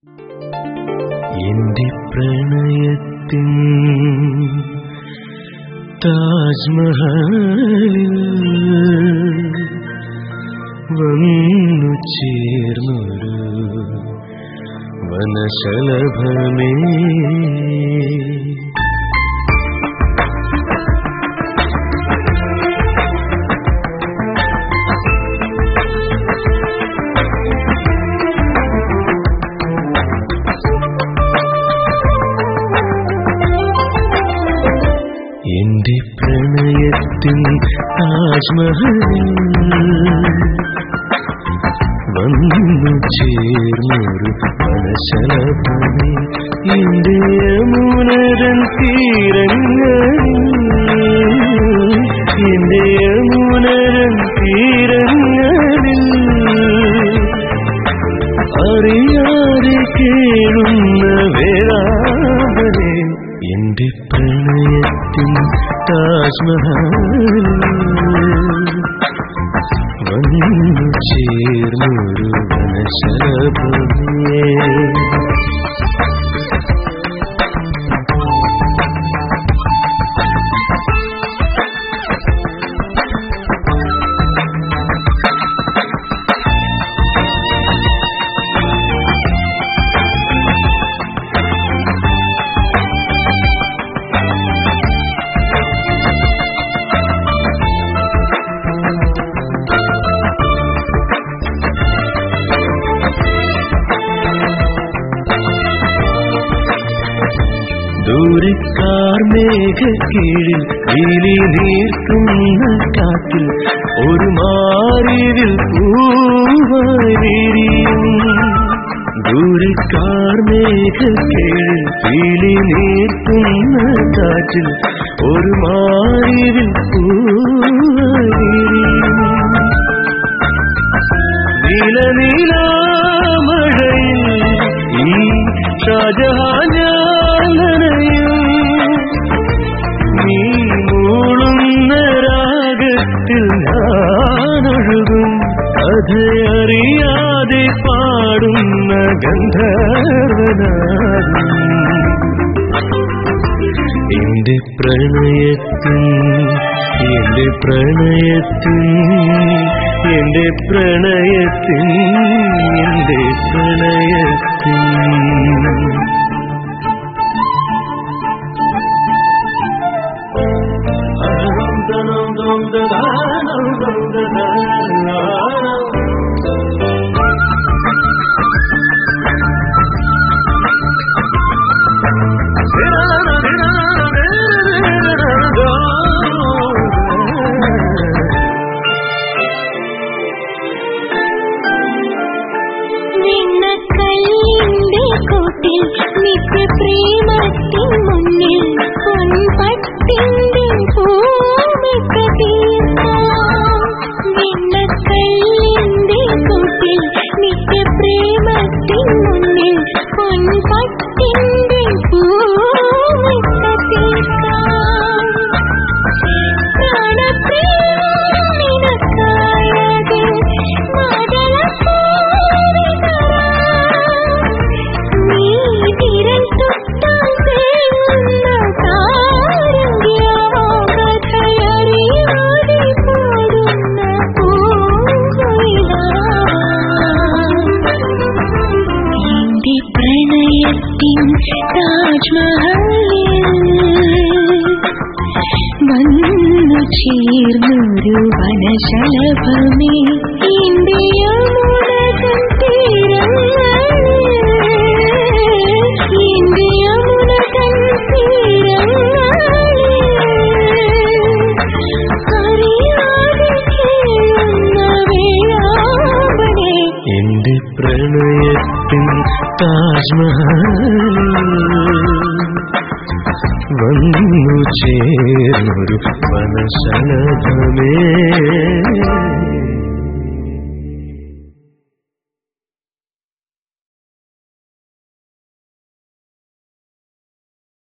എന്റെ പ്രണയത്തിൻ താജ്മഹലിൽ വന്നു ചേർന്നൊരു വനശലഭമേ എന്റെ പ്രണയത്തിൻ താജ്മഹലിൽ വന്നു ചേർന്നൊരു മനശലഭമേ എന്റെ യമുനരൻ തീരങ്ങളിൽ എന്റെ യമുനരൻ തീരങ്ങളിൽ അറിയാതെ കേളുന്ന വേളാവനെ എന്റെ പ്രണയത്തിൻ താജ്മഹൽ വന്നു ചേർന്നൊരു വനശലഭമേ ദൂരക്കാർ മേഘക്കീഴിൽ വിളി നീർക്കുന്ന കാറ്റിൽ ഒരു മാറിവിൽ പൂവായി വിരിയും ദൂരക്കാർ മേഘക്കീഴിൽ വിളി നീർക്കുന്ന കാറ്റിൽ ഒരു മാറിവിൽ പൂവായി വിരിയും നീലനീലാമഴയിൽ ഈ ഷാജഹാനയും നീ മൂളുന്ന രാഗത്തിൽ ഞാനൊഴുകും കഥയറിയാതെ പാടുന്ന ഗന്ധർവനാകും എന്റെ പ്രണയത്തിൻ എന്റെ പ്രണയത്തിൻ എന്റെ പ്രണയത്തിൻ എന്റെ പ്രണയത്തിൻ നിന്നക്കല്ലിന്റെ കൂട്ടിൽ നിത്യപ്രേമത്തിൻ മുന്നിൽ പൊൻപട്ടിന്റെ പൂമിക്ക തീർക്കാം നിന്നക്കല്ലിന്റെ കൂട്ടിൽ നിത്യപ്രേമത്തിൻ മുന്നിൽ പൊൻപട്ടിന്റെ പൂമിക്ക തീർക്കാം പ്രാണപ്രിയം നിനക്കായത് നീ തിരൻ തൊട്ടാൽ തേങ്ങുന്ന താരങ്ക്യമോ കഥയറിയാതെ പാടുന്ന എന്റെ പ്രണയത്തിൻ താജ്മഹലിൽ വന്നു ചേർന്നൊരു വനശലഭമേ എന്റെ യമുനതൻ തീരങ്ങളിൽ എന്റെ യമുനതൻ തീരങ്ങളിൽ അറിയാതെ കേഴുന്ന വേളാവനെ എന്റെ പ്രണയത്തിൻ താജ്മഹൽ വന്നു ചേർന്നൊരു വനശലഭമേ